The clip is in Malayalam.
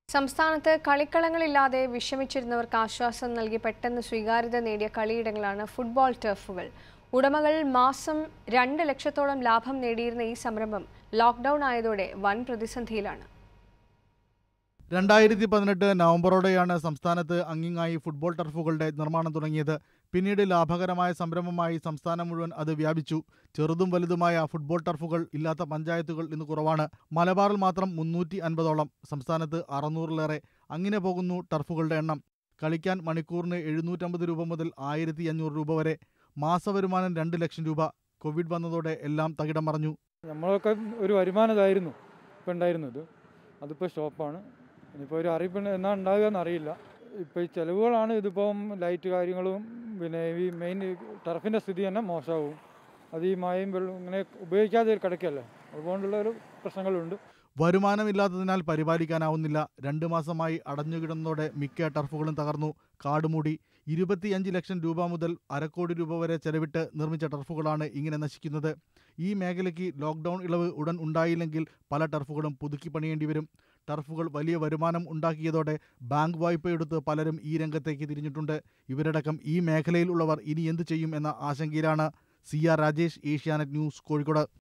സംസ്ഥാനത്ത് കളിക്കളങ്ങളില്ലാതെ വിഷമിച്ചിരുന്നവർക്ക് ആശ്വാസം നൽകി പെട്ടെന്ന് സ്വീകാര്യത നേടിയ കളിയിടങ്ങളാണ് ഫുട്ബോൾ ടർഫുകൾ ഉടമകൾ മാസം രണ്ട് ലക്ഷത്തോളം ലാഭം നേടിയിരുന്ന ഈ സംരംഭം ലോക്ക്ഡൌൺ ആയതോടെ വൻ പ്രതിസന്ധിയിലാണ് രണ്ടായിരത്തി പതിനെട്ട് നവംബറോടെയാണ് സംസ്ഥാനത്ത് അങ്ങിങ്ങായി ഫുട്ബോൾ ടർഫുകളുടെ നിർമ്മാണം തുടങ്ങിയത് പിന്നീട് ലാഭകരമായ സംരംഭമായി സംസ്ഥാനം മുഴുവൻ അത് വ്യാപിച്ചു ചെറുതും വലുതുമായ ഫുട്ബോൾ ടർഫുകൾ ഇല്ലാത്ത പഞ്ചായത്തുകൾ ഇന്ന് കുറവാണ് മലബാറിൽ മാത്രം മുന്നൂറ്റി അൻപതോളം സംസ്ഥാനത്ത് അറുന്നൂറിലേറെ അങ്ങനെ പോകുന്നു ടർഫുകളുടെ എണ്ണം കളിക്കാൻ മണിക്കൂറിന് എഴുന്നൂറ്റമ്പത് രൂപ മുതൽ ആയിരത്തി അഞ്ഞൂറ് രൂപ വരെ മാസവരുമാനം രണ്ട് ലക്ഷം രൂപ കോവിഡ് വന്നതോടെ എല്ലാം തകിടം മറിഞ്ഞു നമ്മളൊക്കെ ഒരു വരുമാനമായിരുന്നു ഇപ്പം ഉണ്ടായിരുന്നത് അതിപ്പോൾ സ്റ്റോപ്പാണ് ഇനിയിപ്പോൾ ഒരു അറിയിപ്പ് എന്നാ ഉണ്ടാകുക എന്നറിയില്ല ഇപ്പോൾ ഈ ചിലവുകളാണ് ഇതിപ്പം ലൈറ്റ് കാര്യങ്ങളും പിന്നെ ഈ മെയിൻ ടർഫിൻ്റെ സ്ഥിതി തന്നെ മോശമാവും അത് ഈ മഴയും വെള്ളം ഇങ്ങനെ ഉപയോഗിക്കാതെ കിടക്കല്ലേ അതുകൊണ്ടുള്ള ഒരു പ്രശ്നങ്ങളുണ്ട് വരുമാനമില്ലാത്തതിനാൽ പരിപാലിക്കാനാവുന്നില്ല രണ്ട് മാസമായി അടഞ്ഞുകിടന്നതോടെ മിക്ക ടർഫുകളും തകർന്നു കാടുമൂടി ഇരുപത്തിയഞ്ച് ലക്ഷം രൂപ മുതൽ അരക്കോടി രൂപ വരെ ചെലവിട്ട് നിർമ്മിച്ച ടർഫുകളാണ് ഇങ്ങനെ നശിക്കുന്നത് ഈ മേഖലയ്ക്ക് ലോക്ക്ഡൌൺ ഇളവ് ഉടൻ ഉണ്ടായില്ലെങ്കിൽ പല ടർഫുകളും പുതുക്കി പണിയേണ്ടി വരും ടർഫുകൾ വലിയ വരുമാനം ഉണ്ടാക്കിയതോടെ ബാങ്ക് വായ്പയെടുത്ത് പലരും ഈ രംഗത്തേക്ക് തിരിഞ്ഞിട്ടുണ്ട് ഇവരടക്കം ഈ മേഖലയിൽ ഉള്ളവർ ഇനി എന്തു ചെയ്യും എന്ന ആശങ്കയിലാണ് C R Rajesh Asianet news Kozhikode